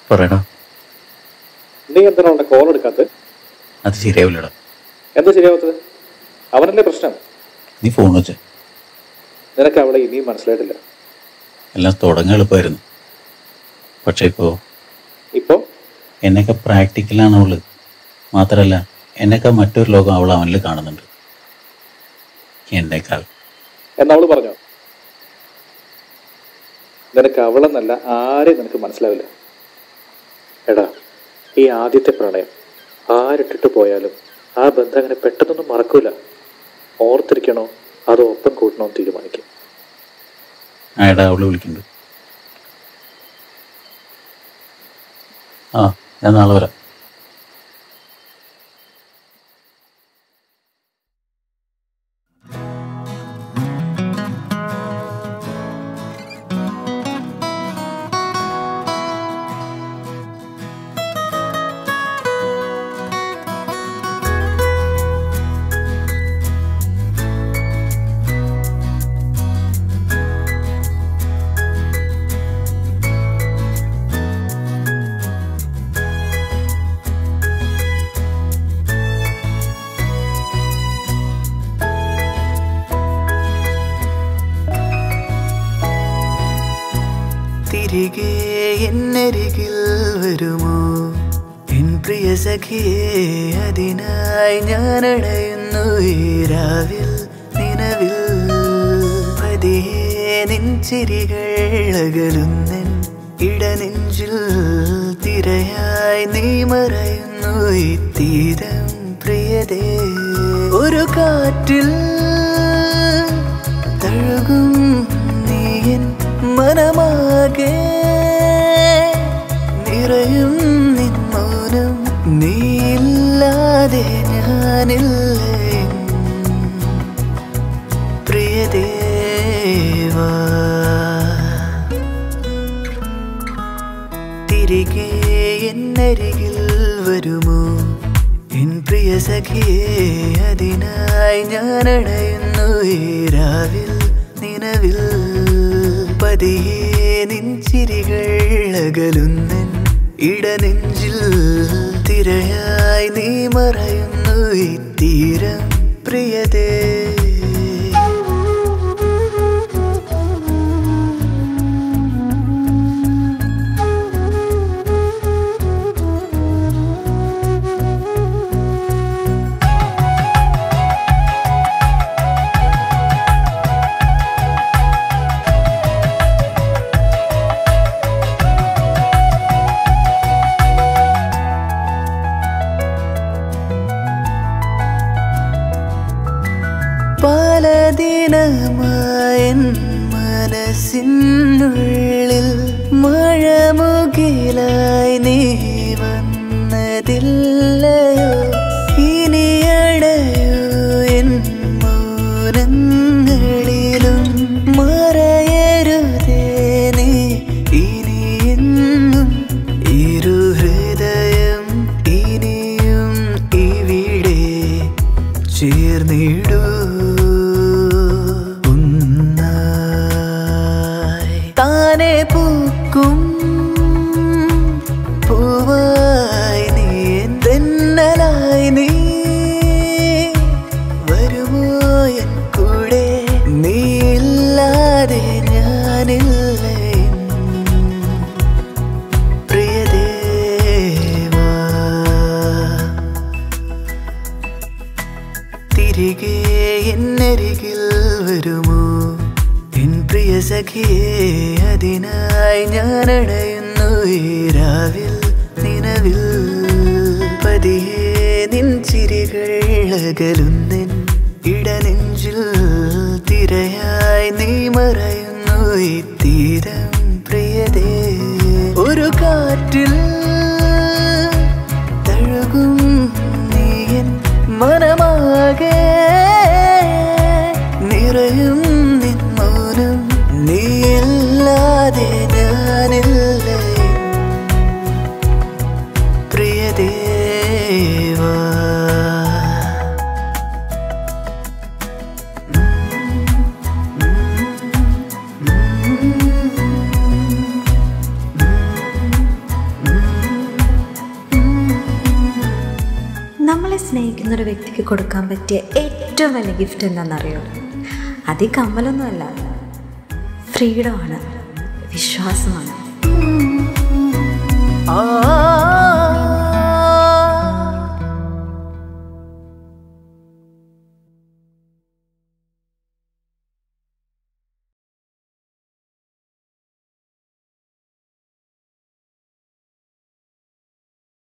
പറയടാ നീ എന്താണ് അവന്റെ കോൾ എടുക്കാത്തത് അത് ശരിയാവില്ലടാ എന്താ ശരിയാവാത്തത് അവനല്ലേ പ്രശ്നം നീ ഫോൺ വെച്ചേ നിനക്ക് അവളെ ഇനിയും മനസ്സിലായിട്ടില്ല എല്ലാം തുടങ്ങാൻ എളുപ്പമായിരുന്നു പക്ഷേ ഇപ്പോൾ ഇപ്പോ എന്നൊക്കെ പ്രാക്ടിക്കലാണ് അവള് മാത്രമല്ല എന്നൊക്കെ മറ്റൊരു ലോകം അവൾ അവനിൽ കാണുന്നുണ്ട് എന്നേക്കാൾ എന്ന് അവള് പറഞ്ഞോ നിനക്ക് അവളെന്നല്ല ആരെയും നിനക്ക് മനസ്സിലാവില്ല എടാ ഈ ആദ്യത്തെ പ്രണയം ആരിട്ടിട്ട് പോയാലും ആ ബന്ധം അങ്ങനെ പെട്ടെന്നൊന്നും മറക്കൂല ഓർത്തിരിക്കണോ അതോ ഒപ്പം കൂട്ടണോ എന്ന് തീരുമാനിക്കും ആയടാ അവള് വിളിക്കുന്നുണ്ട് ആ ഞാൻ നാളെ വരാം തിരികെ എന്നരികിൽ വരുമോ എൻ പ്രിയ സഖിയെ അതിനായി ഞാൻ അടയുന്നു ഈ രാവിൽ നിലവിൽ പതിയെ നിൻചിരികൾ അകലുന്നെൻ ഇടനെഞ്ചിൽ തിരയായി നീ മറയുന്നു ഈ തീരം പ്രിയതേ ഒരു കാറ്റിൽ തഴുകും നീയൻ മനമാകെ നിറയും നിൻ മൗനം നീയില്ലാതെ ഞാനില്ല പ്രിയദേവാ തിരികെ എന്നരികിൽ വരുമോ എൻ പ്രിയ സഖിയെ അതിനായി ഞാൻ അടയുന്നു ഈ രാവിൽ നിലവിൽ പതിയെ നിൻചിരികൾ അകലുന്നൻ ഇടനെഞ്ചിൽ തിരയായി നീ മറയുന്നു ഈ തീരം പ്രിയതേ പല ദിനമായൻ മനസ്സിനുള്ളിൽ മഴമുകിലായി നീ വന്നതില്ലയോ ഇനിയടയോ എൻ മൗനങ്ങളിലും മറയരുതേ നീ ഇനിയെന്നും ഇരുഹൃദയം ഇനിയും ഇവിടെ ചേർന്നിടൂ ഒന്നായി താനെ പൂക്കും പൂവായി നീ തെന്നലായി നീ വരുമോ എൻ കൂടെ നീ ഇല്ലാതെ ഞാനില്ല പ്രിയദേവാ തിരികെ എന്നരികിൽ വരുമോ എൻ പ്രിയ സഖിയെ അതിനായി ഞാൻ അടയുന്നു ഈ രാവിൽ നിലവിൽ പതിയെ നിൻ ചിരികൾ അകലുന്നെൻ ഇടനെഞ്ചിൽ തിരയായി നീ മറയുന്നു ഈ തീരം പ്രിയതേ ഒരു കാറ്റിൽ തഴുകും നീയൻ മനമാകെ നിറയും നിൻ മൗനം നീയില്ലാതെ ഞാനില്ല പ്രിയദേവാ Mm-hmm. സ്നേഹിക്കുന്ന ഒരു വ്യക്തിക്ക് കൊടുക്കാൻ പറ്റിയ ഏറ്റവും വലിയ ഗിഫ്റ്റ് എന്താണെന്നറിയോ അത് ഈ കമ്മലൊന്നുമല്ല ഫ്രീഡമാണ് വിശ്വാസമാണ്